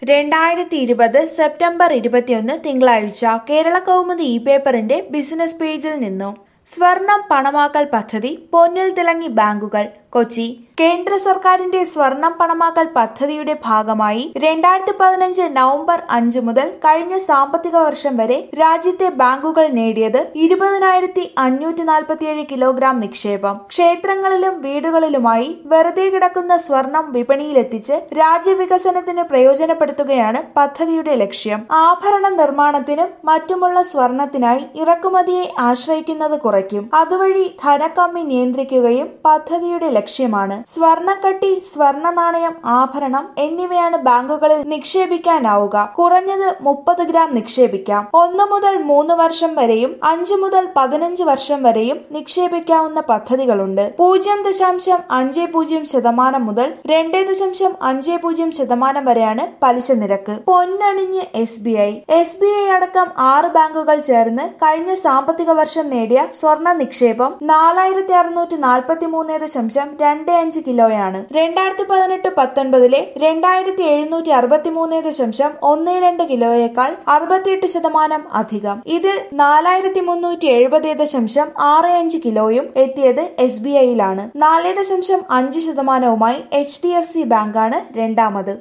രണ്ടായിരത്തി ഇരുപത് സെപ്റ്റംബർ ഇരുപത്തിയൊന്ന് തിങ്കളാഴ്ച കേരള കൗമുദി ഇ പേപ്പറിന്റെ ബിസിനസ് പേജിൽ നിന്നു സ്വർണം പണമാക്കൽ പദ്ധതി പൊന്നിൽ തിളങ്ങി ബാങ്കുകൾ കൊച്ചി കേന്ദ്ര സർക്കാരിന്റെ സ്വർണം പണമാക്കൽ പദ്ധതിയുടെ ഭാഗമായി രണ്ടായിരത്തി പതിനഞ്ച് നവംബർ അഞ്ച് മുതൽ കഴിഞ്ഞ സാമ്പത്തിക വർഷം വരെ രാജ്യത്തെ ബാങ്കുകൾ നേടിയത് ഇരുപതിനായിരത്തി അഞ്ഞൂറ്റി നാൽപ്പത്തിയേഴ് കിലോഗ്രാം നിക്ഷേപം ക്ഷേത്രങ്ങളിലും വീടുകളിലുമായി വെറുതെ കിടക്കുന്ന സ്വർണം വിപണിയിലെത്തിച്ച് രാജ്യവികസനത്തിന് പ്രയോജനപ്പെടുത്തുകയാണ് പദ്ധതിയുടെ ലക്ഷ്യം ആഭരണ നിർമ്മാണത്തിനും മറ്റുമുള്ള സ്വർണത്തിനായി ഇറക്കുമതിയെ ആശ്രയിക്കുന്നത് കുറയ്ക്കും അതുവഴി ധനക്കമ്മി നിയന്ത്രിക്കുകയും പദ്ധതിയുടെ ലക്ഷ്യമാണ് സ്വർണക്കട്ടി സ്വർണ നാണയം ആഭരണം എന്നിവയാണ് ബാങ്കുകളിൽ നിക്ഷേപിക്കാനാവുക കുറഞ്ഞത് മുപ്പത് ഗ്രാം നിക്ഷേപിക്കാം ഒന്ന് മുതൽ മൂന്ന് വർഷം വരെയും അഞ്ച് മുതൽ പതിനഞ്ച് വർഷം വരെയും നിക്ഷേപിക്കാവുന്ന പദ്ധതികളുണ്ട് പൂജ്യം ദശാംശം അഞ്ച് പൂജ്യം ശതമാനം മുതൽ രണ്ട് ദശാംശം അഞ്ച് പൂജ്യം ശതമാനം വരെയാണ് പലിശ നിരക്ക് പൊന്നണിഞ്ഞ് S B I S B I അടക്കം ആറ് ബാങ്കുകൾ ചേർന്ന് കഴിഞ്ഞ സാമ്പത്തിക വർഷം നേടിയ സ്വർണ നിക്ഷേപം നാലായിരത്തി അറുന്നൂറ്റി നാൽപ്പത്തി മൂന്ന് ദശാംശം രണ്ട് അഞ്ച് കിലോയാണ് രണ്ടായിരത്തി പതിനെട്ട് പത്തൊൻപതിലെ രണ്ടായിരത്തി എഴുന്നൂറ്റി അറുപത്തി മൂന്ന് ദശാംശം ഒന്ന് രണ്ട് കിലോയേക്കാൾ അറുപത്തിയെട്ട് ശതമാനം അധികം ഇതിൽ നാലായിരത്തി മുന്നൂറ്റി എഴുപത് ദശാംശം ആറ് അഞ്ച് കിലോയും എത്തിയത് എസ് ബി ഐയിലാണ് നാല് ദശാംശം അഞ്ച് ശതമാനവുമായി എച്ച് ഡി എഫ് സി ബാങ്കാണ് രണ്ടാമത്